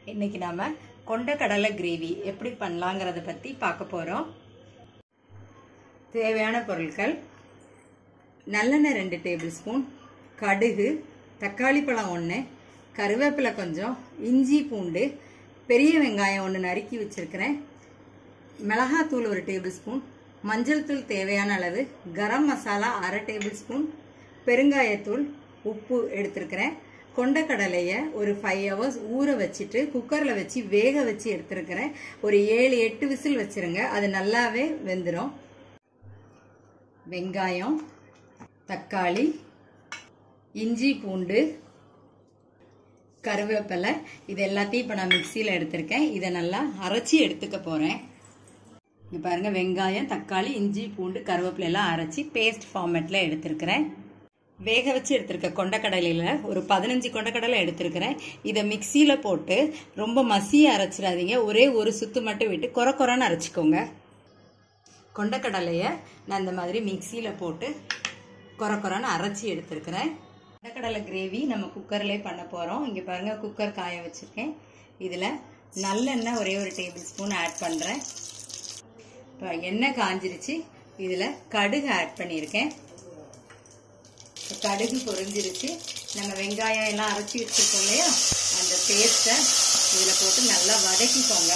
இன்னைக்கு நாம கொண்டக்கடலை கிரேவி எப்படி பண்ணலாங்கிறத பற்றி பார்க்க போகிறோம் தேவையான பொருட்கள் நல்லெண்ணெய் ரெண்டு டேபிள் ஸ்பூன் கடுகு தக்காளி பழம் ஒன்று கருவேப்பிலை கொஞ்சம் இஞ்சி பூண்டு பெரிய வெங்காயம் ஒன்று நறுக்கி வச்சுருக்கிறேன் மிளகாத்தூள் ஒரு டேபிள் ஸ்பூன் மஞ்சள் தூள் தேவையான அளவு கரம் மசாலா அரை டேபிள் ஸ்பூன் பெருங்காயத்தூள் உப்பு எடுத்திருக்கிறேன் கொண்டக்கடலையை ஒரு ஃபைவ் ஹவர்ஸ் ஊற வச்சுட்டு குக்கரில் வச்சு வேக வச்சு எடுத்திருக்கிறேன் ஒரு ஏழு எட்டு விசில் வச்சுருங்க அது நல்லாவே வெந்துடும் வெங்காயம் தக்காளி இஞ்சி பூண்டு கருவேப்பிலை இது எல்லாத்தையும் இப்போ நான் மிக்சியில் எடுத்திருக்கேன் இதை நல்லா அரைச்சி எடுத்துக்க போகிறேன் இங்கே பாருங்கள் வெங்காயம் தக்காளி இஞ்சி பூண்டு கருவேப்பிலை எல்லாம் அரைச்சி பேஸ்ட் ஃபார்மேட்டில் எடுத்திருக்கிறேன் வேக வச்சு எடுத்திருக்க கொண்டக்கடலையில் ஒரு பதினஞ்சு கொண்டக்கடலை எடுத்திருக்கிறேன் இதை மிக்சியில் போட்டு ரொம்ப மசிய அரைச்சிடாதீங்க ஒரே ஒரு சுத்து மட்டும் விட்டு குறை குறைன்னு அரைச்சிக்கோங்க கொண்டக்கடலையை நான் இந்த மாதிரி மிக்சியில் போட்டு குறை குறைன்னு அரைச்சி எடுத்திருக்கிறேன் கொண்டக்கடலை கிரேவி நம்ம குக்கர்லேயே பண்ண போகிறோம் இங்கே பாருங்கள் குக்கர் காய வச்சுருக்கேன் இதில் நல்லெண்ணெய் ஒரே ஒரு டேபிள் ஸ்பூன் ஆட் பண்ணுறேன் இப்போ எண்ணெய் காஞ்சிருச்சு இதில் கடுகு ஆட் பண்ணியிருக்கேன் இப்போ கடுகு பொரிஞ்சிருச்சு நம்ம வெங்காயம் எல்லாம் அரைச்சி வச்சுருக்கோம் இல்லையா அந்த பேஸ்ட்டை இதில் போட்டு நல்லா வதக்கிக்கோங்க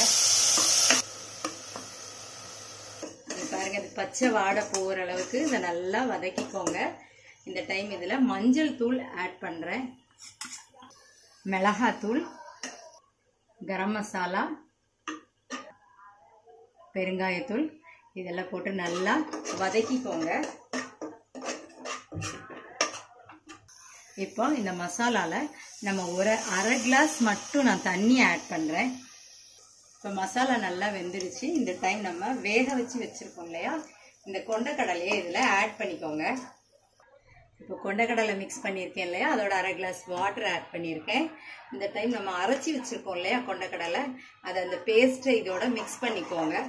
பாருங்க இது பச்சை வாடை போகிற அளவுக்கு இதை நல்லா வதக்கிக்கோங்க இந்த டைம் இதில் மஞ்சள் தூள் ஆட் பண்ணுறேன் மிளகாத்தூள் கரம் மசாலா பெருங்காயத்தூள் இதெல்லாம் போட்டு நல்லா வதக்கிக்கோங்க இப்போ இந்த மசாலாவில் நம்ம ஒரு அரை கிளாஸ் மட்டும் நான் தண்ணி ஆட் பண்ணுறேன் இப்போ மசாலா நல்லா வெந்துருச்சு இந்த டைம் நம்ம வேக வச்சு வச்சுருக்கோம் இல்லையா இந்த கொண்டக்கடலையை இதில் ஆட் பண்ணிக்கோங்க இப்போ கொண்டக்கடலை மிக்ஸ் பண்ணியிருக்கேன் இல்லையா அதோட அரை கிளாஸ் வாட்டர் ஆட் பண்ணியிருக்கேன் இந்த டைம் நம்ம அரைச்சி வச்சுருக்கோம் இல்லையா கொண்டக்கடலை அதை அந்த பேஸ்ட்டை இதோட மிக்ஸ் பண்ணிக்கோங்க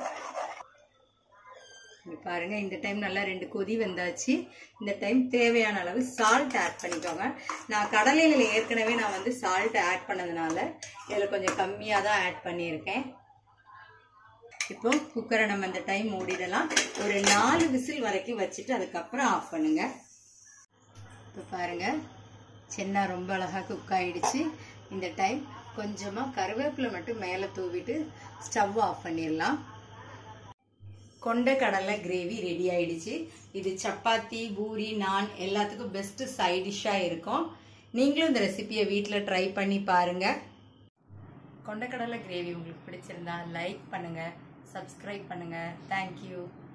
பாருங்க இந்த டைம் நல்லா ரெண்டு கொதி வந்தாச்சு இந்த டைம் தேவையான அளவு சால்ட் ஆட் பண்ணிக்கோங்க நான் கடலையில் ஏற்கனவே நான் வந்து சால்ட் ஆட் பண்ணதுனால இதில் கொஞ்சம் கம்மியாக தான் ஆட் பண்ணியிருக்கேன் இப்போ குக்கரை நம்ம இந்த டைம் மூடிடலாம் ஒரு நாலு விசில் வரைக்கும் வச்சுட்டு அதுக்கப்புறம் ஆஃப் பண்ணுங்க இப்போ பாருங்க சின்ன ரொம்ப அழகாக குக் ஆயிடுச்சு இந்த டைம் கொஞ்சமாக கருவேப்பிலை மட்டும் மேலே தூவிட்டு ஸ்டவ் ஆஃப் பண்ணிடலாம் கொண்ட கடலை கிரேவி ரெடி ஆயிடுச்சு இது சப்பாத்தி பூரி நான் எல்லாத்துக்கும் பெஸ்ட் சைட் டிஷ்ஷாக இருக்கும் நீங்களும் இந்த ரெசிபியை வீட்டில் ட்ரை பண்ணி பாருங்க கொண்டக்கடலை கிரேவி உங்களுக்கு பிடிச்சிருந்தா லைக் பண்ணுங்க சப்ஸ்கிரைப் பண்ணுங்க தேங்க்யூ